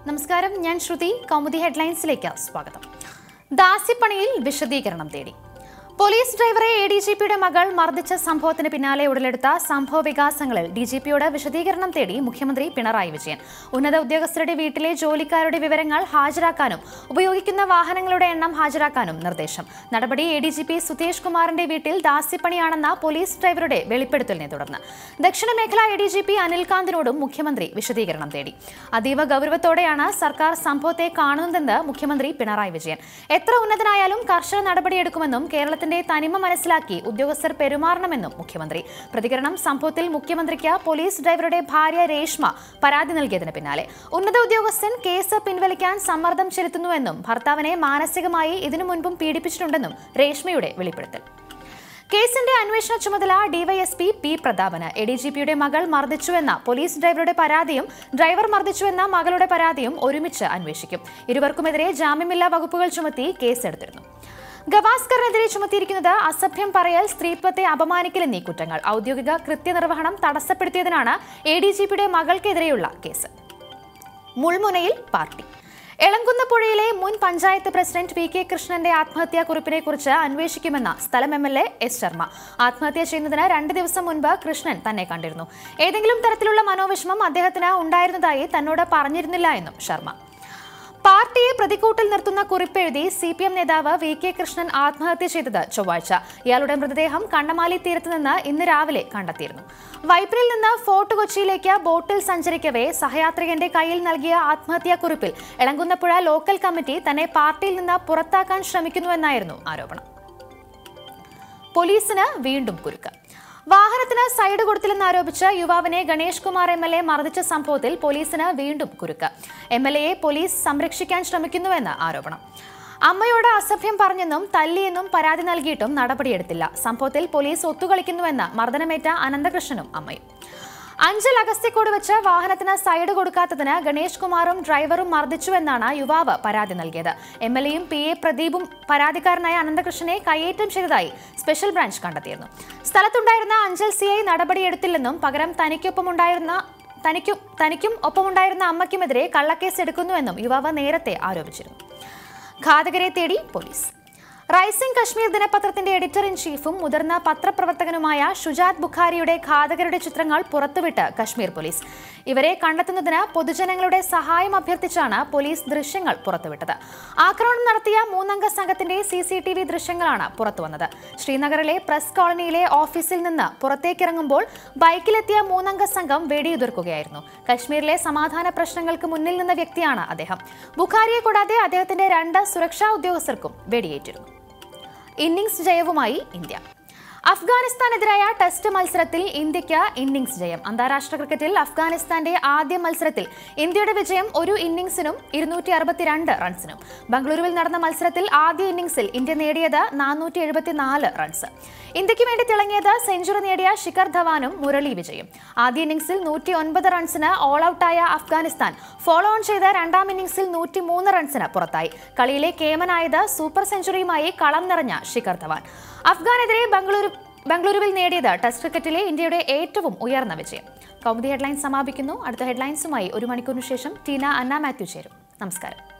നമസ്കാരം ഞാൻ ശ്രുതി കൗമുദി ഹെഡ്ലൈൻസിലേക്ക് സ്വാഗതം ദാസ്യപ്പണിയിൽ വിശദീകരണം തേടി പോലീസ് ഡ്രൈവറെ എ ഡി ജി പിയുടെ മകൾ മർദ്ദിച്ച സംഭവത്തിന് പിന്നാലെ ഉടലെടുത്ത സംഭവ വികാസങ്ങളിൽ ഡി ജി പിയോട് വിശദീകരണം തേടി മുഖ്യമന്ത്രി പിണറായി വിജയൻ ഉന്നത ഉദ്യോഗസ്ഥരുടെ വീട്ടിലെ ജോലിക്കാരുടെ വിവരങ്ങൾ ഹാജരാക്കാനും ഉപയോഗിക്കുന്ന വാഹനങ്ങളുടെ എണ്ണം ഹാജരാക്കാനും നിർദ്ദേശം നടപടി A D G P Sudhesh കുമാറിന്റെ വീട്ടിൽ ദാസ്യപ്പണിയാണെന്ന പോലീസ് ഡ്രൈവറുടെ വെളിപ്പെടുത്തലിനെ തുടർന്ന് ദക്ഷിണ മേഖല എ ഡി ജി പി അനിൽകാന്തിനോടും മുഖ്യമന്ത്രി വിശദീകരണം തേടി അതീവ ഗൗരവത്തോടെയാണ് സർക്കാർ സംഭവത്തെ കാണുന്നതെന്ന് മുഖ്യമന്ത്രി പിണറായി വിജയൻ എത്ര ഉന്നതനായാലും കർശന നടപടിയെടുക്കുമെന്നും കേരളത്തിന്റെ തനിമ മനസ്സിലാക്കി ഉദ്യോഗസ്ഥർ പെരുമാറണമെന്നും മുഖ്യമന്ത്രി പ്രതികരണം സംഭവത്തിൽ മുഖ്യമന്ത്രിക്ക് പോലീസ് ഡ്രൈവറുടെ ഭാര്യ രേഷ്മ പരാതി നൽകിയതിന് പിന്നാലെ ഉന്നത ഉദ്യോഗസ്ഥൻ കേസ് പിൻവലിക്കാൻ സമ്മർദ്ദം ചെലുത്തുന്നുവെന്നും ഭർത്താവിനെ മാനസികമായി ഇതിനു മുൻപും പീഡിപ്പിച്ചിട്ടുണ്ടെന്നും രേഷ്മയുടെ വെളിപ്പെടുത്തൽ കേസിന്റെ അന്വേഷണ ചുമതല ഡിവൈഎസ്പി പി പ്രതാപന് എ ഡി ജി പിയുടെ മകൾ മർദ്ദിച്ചുവെന്ന പോലീസ് ഡ്രൈവറുടെ പരാതിയും ഡ്രൈവർ മർദ്ദിച്ചുവെന്ന മകളുടെ പരാതിയും ഒരുമിച്ച് അന്വേഷിക്കും ഇരുവർക്കുമെതിരെ ജാമ്യമില്ലാ വകുപ്പുകൾ ചുമത്തി കേസെടുത്തിരുന്നു ഗവാസ്കറിനെതിരെ ചുമത്തിയിരിക്കുന്നത് അസഭ്യം പറയൽ സ്ത്രീത്വത്തെ അപമാനിക്കൽ എന്നീ കുറ്റങ്ങൾ ഔദ്യോഗിക കൃത്യനിർവഹണം തടസ്സപ്പെടുത്തിയതിനാണ് എ ഡി ജി പിയുടെ മകൾക്കെതിരെയുള്ള കേസ് മുൾമുനയിൽ പാർട്ടി എളങ്കുന്നപ്പുഴയിലെ മുൻ പഞ്ചായത്ത് പ്രസിഡന്റ് വി കെ കൃഷ്ണന്റെ ആത്മഹത്യാ കുറിപ്പിനെ കുറിച്ച് അന്വേഷിക്കുമെന്ന സ്ഥലം M L A S Sharma ആത്മഹത്യ ചെയ്യുന്നതിന് രണ്ട് ദിവസം മുൻപ് കൃഷ്ണൻ തന്നെ കണ്ടിരുന്നു ഏതെങ്കിലും തരത്തിലുള്ള മനോവിഷമം അദ്ദേഹത്തിന് ഉണ്ടായിരുന്നതായി തന്നോട് പറഞ്ഞിരുന്നില്ല എന്നും ശർമ്മ പാർട്ടിയെ പ്രതിക്കൂട്ടിൽ നിർത്തുന്ന കുറിപ്പെഴുതി സി പി എം നേതാവ് വി കെ കൃഷ്ണൻ ആത്മഹത്യ ചെയ്തത് ചൊവ്വാഴ്ച ഇയാളുടെ മൃതദേഹം കണ്ണമാലി തീരത്ത് നിന്ന് ഇന്ന് രാവിലെ കണ്ടെത്തിയിരുന്നു വൈപ്പിനിൽ നിന്ന് ഫോർട്ട് കൊച്ചിയിലേക്ക് ബോട്ടിൽ സഞ്ചരിക്കവേ സഹയാത്രികന്റെ കയ്യിൽ നൽകിയ ആത്മഹത്യാ കുറിപ്പിൽ എളങ്കുന്നപ്പുഴ ലോക്കൽ കമ്മിറ്റി തന്നെ പാർട്ടിയിൽ നിന്ന് പുറത്താക്കാൻ ശ്രമിക്കുന്നുവെന്നായിരുന്നു ആരോപണം പോലീസിന് വീണ്ടും കുരുക്ക് വാഹനത്തിന് സൈഡ് കൊടുത്തില്ലെന്ന് ആരോപിച്ച് യുവാവിനെ Ganesh Kumar M L A മർദ്ദിച്ച സംഭവത്തിൽ പോലീസിന് വീണ്ടും കുരുക്ക് എം എൽ എയെ പോലീസ് സംരക്ഷിക്കാൻ ശ്രമിക്കുന്നുവെന്ന് ആരോപണം അമ്മയോട് അസഭ്യം പറഞ്ഞെന്നും തല്ലിയെന്നും പരാതി നൽകിയിട്ടും നടപടിയെടുത്തില്ല സംഭവത്തിൽ പോലീസ് ഒത്തുകളിക്കുന്നുവെന്ന് മർദ്ദനമേറ്റ അനന്തകൃഷ്ണനും അമ്മയും അഞ്ചൽ അഗസ്ത്യക്കോട് വെച്ച് വാഹനത്തിന് സൈഡ് കൊടുക്കാത്തതിന് ഗണേഷ് കുമാറും ഡ്രൈവറും മർദ്ദിച്ചുവെന്നാണ് യുവാവ് പരാതി നൽകിയത് എം എൽ എയും പി എ പ്രദീപും പരാതിക്കാരനായ അനന്തകൃഷ്ണനെ കയ്യേറ്റം ചെയ്തതായി സ്പെഷ്യൽ ബ്രാഞ്ച് കണ്ടെത്തിയിരുന്നു സ്ഥലത്തുണ്ടായിരുന്ന അഞ്ചൽ സി ഐ നടപടിയെടുത്തില്ലെന്നും പകരം തനിക്കൊപ്പമുണ്ടായിരുന്ന തനിക്കും തനിക്കും ഒപ്പമുണ്ടായിരുന്ന അമ്മയ്ക്കുമെതിരെ കള്ളക്കേസ് എടുക്കുന്നുവെന്നും യുവാവ് നേരത്തെ ആരോപിച്ചിരുന്നു ഘാതകരെ തേടി പോലീസ് റൈസിംഗ് കശ്മീർ ദിനപത്രത്തിന്റെ എഡിറ്റർ ഇൻ ചീഫും മുതിർന്ന പത്രപ്രവർത്തകനുമായ ഷുജാത് ബുഖാരിയുടെ ഘാതകരുടെ ചിത്രങ്ങൾ പുറത്തുവിട്ട് കശ്മീർ പോലീസ് ഇവരെ കണ്ടെത്തുന്നതിന് പൊതുജനങ്ങളുടെ സഹായം അഭ്യർത്ഥിച്ചാണ് പോലീസ് ദൃശ്യങ്ങൾ പുറത്തുവിട്ടത് ആക്രമണം നടത്തിയ മൂന്നംഗ സംഘത്തിന്റെ സി സി ടി വി ദൃശ്യങ്ങളാണ് പുറത്തുവന്നത് ശ്രീനഗറിലെ പ്രസ് കോളനിയിലെ ഓഫീസിൽ നിന്ന് പുറത്തേക്കിറങ്ങുമ്പോൾ ബൈക്കിലെത്തിയ മൂന്നംഗ സംഘം വെടിയുതിർക്കുകയായിരുന്നു കശ്മീരിലെ സമാധാന പ്രശ്നങ്ങൾക്ക് മുന്നിൽ നിന്ന വ്യക്തിയാണ് അദ്ദേഹം ബുഖാരിയെ കൂടാതെ അദ്ദേഹത്തിന്റെ രണ്ട് സുരക്ഷാ ഉദ്യോഗസ്ഥർക്കും വെടിയേറ്റിരുന്നു ഇന്നിംഗ്സ് ജയവുമായി ഇന്ത്യ അഫ്ഗാനിസ്ഥാനെതിരായ ടെസ്റ്റ് മത്സരത്തിൽ ഇന്ത്യയ്ക്ക് ഇന്നിംഗ്സ് ജയം അന്താരാഷ്ട്ര ക്രിക്കറ്റിൽ അഫ്ഗാനിസ്ഥാന്റെ ആദ്യ മത്സരത്തിൽ ഇന്ത്യയുടെ വിജയം ഒരു ഇന്നിംഗ്സിനും ഇരുന്നൂറ്റി അറുപത്തിരണ്ട് റൺസിനും ബംഗളൂരുവിൽ നടന്ന മത്സരത്തിൽ ആദ്യ ഇന്നിംഗ്സിൽ ഇന്ത്യ നേടിയത് നാനൂറ്റി എഴുപത്തിനാല് റൺസ് ഇന്ത്യയ്ക്ക് വേണ്ടി തിളങ്ങിയത് സെഞ്ചുറി നേടിയ ശിഖർ ധവാനും മുരളി വിജയും ആദ്യ ഇന്നിംഗ്സിൽ നൂറ്റി ഒൻപത് റൺസിന് ഓൾ ഔട്ടായ അഫ്ഗാനിസ്ഥാൻ ഫോളോ ഓൺ ചെയ്ത രണ്ടാം ഇന്നിംഗ്സിൽ നൂറ്റി മൂന്ന് റൺസിന് പുറത്തായി കളിയിലെ കേമനായത് സൂപ്പർ സെഞ്ചുറിയുമായി കളം നിറഞ്ഞ ശിഖർ ധവാൻ അഫ്ഗാനെതിരെ ബംഗളൂരു ബംഗളൂരുവിൽ നേടിയത് ടെസ്റ്റ് ക്രിക്കറ്റിലെ ഇന്ത്യയുടെ ഏറ്റവും ഉയർന്ന വിജയം കൗമുദി ഹെഡ്ലൈൻസ് സമാപിക്കുന്നു അടുത്ത ഹെഡ്ലൈൻസുമായി ഒരു മണിക്കൂറിന് ശേഷം ടീന അന്ന മാത്യു ചേരും നമസ്കാരം